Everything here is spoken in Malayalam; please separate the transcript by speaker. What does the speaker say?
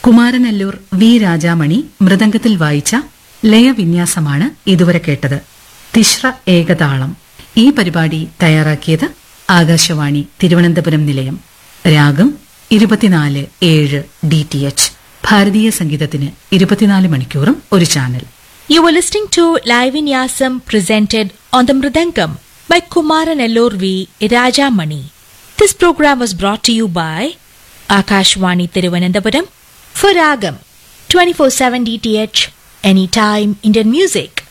Speaker 1: കുമാരനല്ലൂർ വി രാജാമണി മൃദംഗത്തിൽ വായിച്ച ലയവിന്യാസമാണ് ഇതുവരെ കേട്ടത് തിശ്ര ഏകതാളം ഈ പരിപാടി തയ്യാറാക്കിയത് ആകാശവാണി തിരുവനന്തപുരം നിലയം രാഗം ഇരുപത്തിനാല് ഏഴ് ഡി ടി എച്ച് ഭാരതീയ സംഗീതത്തിന് ഇരുപത്തിനാല് മണിക്കൂറും ഒരു channel
Speaker 2: You were listening to Live Vinyasam presented on the Mridangam by Kumaranellur V. Rajamani. This program was brought to you by Akashwani Thiruvananthapuram for Ragam 24/7 DTH Anytime Indian Music.